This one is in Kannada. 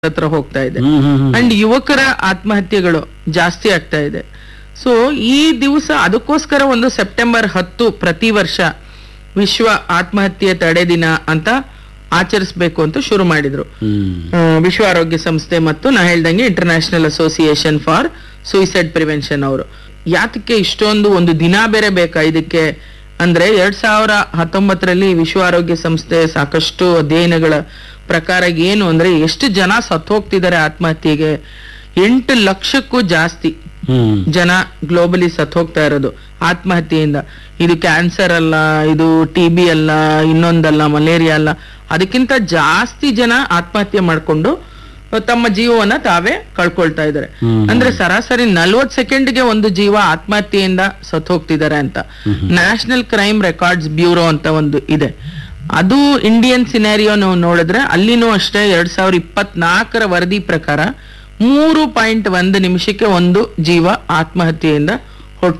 ಹತ್ರ ಹೋಗ್ತಾ ಇದೆ ಹ್ಮ್ ಹ್ಮ್ ಹ್ಮ್. ಅಂಡ್ ಯುವಕರ ಆತ್ಮಹತ್ಯೆಗಳು ಜಾಸ್ತಿ ಆಗ್ತಾ ಇದೆ ಸೊ ಈ ದಿವಸ ಅದಕ್ಕೋಸ್ಕರ ಒಂದು ಸೆಪ್ಟೆಂಬರ್ ಹತ್ತು ಪ್ರತಿ ವರ್ಷ ವಿಶ್ವ ಆತ್ಮಹತ್ಯೆ ತಡೆ ದಿನ ಅಂತ ಆಚರಿಸಬೇಕು ಅಂತ ಶುರು ಮಾಡಿದ್ರು ಹ್ಮ್ ಆ, ವಿಶ್ವ ಆರೋಗ್ಯ ಸಂಸ್ಥೆ ಮತ್ತು ನಾ ಹೇಳ್ದಂಗೆ international association for suicide prevention ಅವರು ಯಾತಕ್ಕೆ ಇಷ್ಟೊಂದು ಒಂದು ದಿನ ಬೇರೆ ಬೇಕಾ ಇದಕ್ಕೆ ಅಂದ್ರೆ ಎರಡ್ ಸಾವಿರ ಹತ್ತೊಂಬತ್ತರಲ್ಲಿ ವಿಶ್ವ ಆರೋಗ್ಯ ಸಂಸ್ಥೆ ಸಾಕಷ್ಟು ಅಧ್ಯಯನಗಳ ಪ್ರಕಾರ ಏನು ಅಂದ್ರೆ ಎಷ್ಟು ಜನ ಸತ್ತು ಹೋಗ್ತಿದ್ದಾರೆ ಆತ್ಮಹತ್ಯೆಗೆ ಎಂಟು ಲಕ್ಷಕ್ಕೂ ಜಾಸ್ತಿ ಹ್ಮ್ ಜನ ಗ್ಲೋಬಲಿ ಸತ್ ಹೋಗ್ತಾ ಇರೋದು ಆತ್ಮಹತ್ಯೆಯಿಂದ ಇದು ಕ್ಯಾನ್ಸರ್ ಅಲ್ಲ ಇದು ಟಿ ಬಿ ಅಲ್ಲ ಇನ್ನೊಂದಲ್ಲ ಮಲೇರಿಯಾ ಅಲ್ಲ ಅದಕ್ಕಿಂತ ಜಾಸ್ತಿ ಜನ ಆತ್ಮಹತ್ಯೆ ಮಾಡ್ಕೊಂಡು ತಮ್ಮ ಜೀವವನ್ನ ತಾವೇ ಕಳ್ಕೊಳ್ತಾ ಇದ್ದಾರೆ ಹ್ಮ್. ಅಂದ್ರೆ ಸರಾಸರಿ ನಲ್ವತ್ ಸೆಕೆಂಡ್ಗೆ ಒಂದು ಜೀವ ಆತ್ಮಹತ್ಯೆಯಿಂದ ಸತ್ ಹೋಗ್ತಿದ್ದಾರೆ ಅಂತ ನ್ಯಾಷನಲ್ ಕ್ರೈಮ್ ರೆಕಾರ್ಡ್ಸ್ ಬ್ಯೂರೋ ಅಂತ ಒಂದು ಇದೆ ಅದು ಇಂಡಿಯನ್ ಸಿನಾರಿಯೋ ನಾವು ನೋಡಿದ್ರೆ ಅಲ್ಲಿನೂ ಅಷ್ಟೇ ಎರಡ್ ಸಾವಿರದ ಇಪ್ಪತ್ನಾಲ್ಕರ ವರದಿ ಪ್ರಕಾರ ಮೂರು ಪಾಯಿಂಟ್ ಒಂದು ನಿಮಿಷಕ್ಕೆ ಒಂದು ಜೀವ ಆತ್ಮಹತ್ಯೆಯಿಂದ